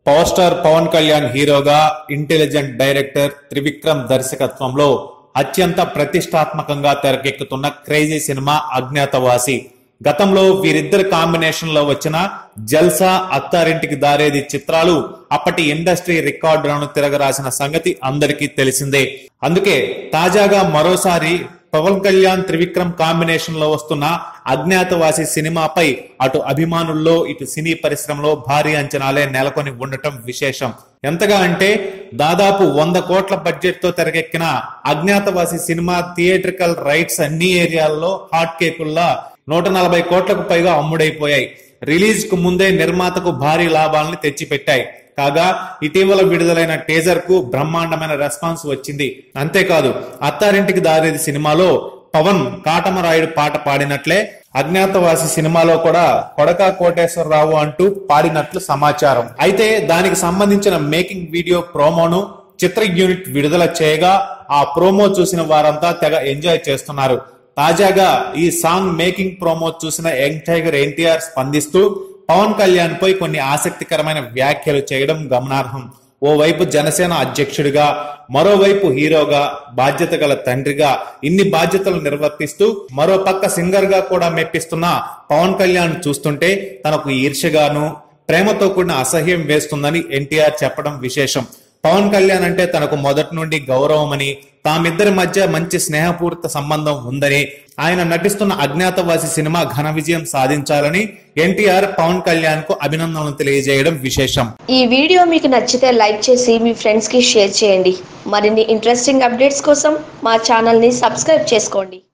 power star Pawan Kalyan హీరోగా intelligent director Trivikram దర్శకత్వంలో అత్యంత ప్రతిష్టాత్మకంగా తెరకెక్కుతున్న క్రేజీ సినిమా అజ్ఞాతవాసి గతంలో వీరిద్దరి కాంబినేషన్ లో వచ్చిన జల్సా అత్తారింటికి దారేది చిత్రాలు అప్పటి ఇండస్ట్రీ రికార్డులను తిరగరాసిన సంగతి అందరికీ తెలిసిందే అందుకే తాజాగా మరోసారి పవన్ కళ్యాణ్ త్రివిక్రమ్ కాంబినేషన్ లో వస్తున్న అజ్ఞాతవాసి సినిమాపై అటు అభిమానుల్లో ఇటు సినీ పరిశ్రమలో భారీ అంచనాలే నెలకొని ఉండటం విశేషం ఎంతగా అంటే దాదాపు వంద కోట్ల బడ్జెట్ తో తెరకెక్కిన అజ్ఞాతవాసి సినిమా థియేట్రికల్ రైట్స్ అన్ని ఏరియాల్లో హాట్ కేకుల్లా నూట నలభై కోట్లకు పైగా అమ్ముడైపోయాయి రిలీజ్ కు ముందే నిర్మాతకు భారీ లాభాలను తెచ్చిపెట్టాయి కాగా ఇటీవల విడుదలైన టీజర్ కు బ్రహ్మాండమైన రెస్పాన్స్ వచ్చింది అంతేకాదు అత్తారింటికి దారేది సినిమాలో పవన్ కాటమరాయుడు పాట పాడినట్లే అజ్ఞాతవాసి సినిమాలో కూడా కొడక కోటేశ్వరరావు అంటూ పాడినట్లు సమాచారం అయితే దానికి సంబంధించిన మేకింగ్ వీడియో ప్రోమోను చిత్ర యూనిట్ విడుదల చేయగా ఆ ప్రోమో చూసిన వారంతా తెగ ఎంజాయ్ చేస్తున్నారు తాజాగా ఈ సాంగ్ మేకింగ్ ప్రోమో చూసిన యంగ్ టైగర్ ఎన్టీఆర్ స్పందిస్తూ పవన్ కళ్యాణ్ పై కొన్ని ఆసక్తికరమైన వ్యాఖ్యలు చేయడం గమనార్హం ఓవైపు జనసేన అధ్యక్షుడిగా మరోవైపు హీరోగా బాధ్యత గల తండ్రిగా ఇన్ని బాధ్యతలు నిర్వర్తిస్తూ మరో పక్క సింగర్ గా కూడా మెప్పిస్తున్న పవన్ కళ్యాణ్ చూస్తుంటే తనకు ఈర్ష్యగాను ప్రేమతో కూడిన అసహ్యం వేస్తుందని ఎన్టీఆర్ చెప్పడం విశేషం పవన్ కళ్యాణ్ అంటే తనకు మొదటి నుండి గౌరవమని తామిద్దరి మధ్య మంచి స్నేహపూరిత సంబంధం ఉందని ఆయన నటిస్తున్న అజ్ఞాతవాసి సినిమా ఘన విజయం సాధించాలని ఎన్టీఆర్ పవన్ కళ్యాణ్ కు అభినందనలు తెలియజేయడం విశేషం ఈ వీడియో మీకు నచ్చితే లైక్ చేసి మీ ఫ్రెండ్స్ కి షేర్ చేయండి మరిన్ని ఇంట్రెస్టింగ్ అప్డేట్స్ కోసం మా ఛానల్ ని సబ్స్క్రైబ్ చేసుకోండి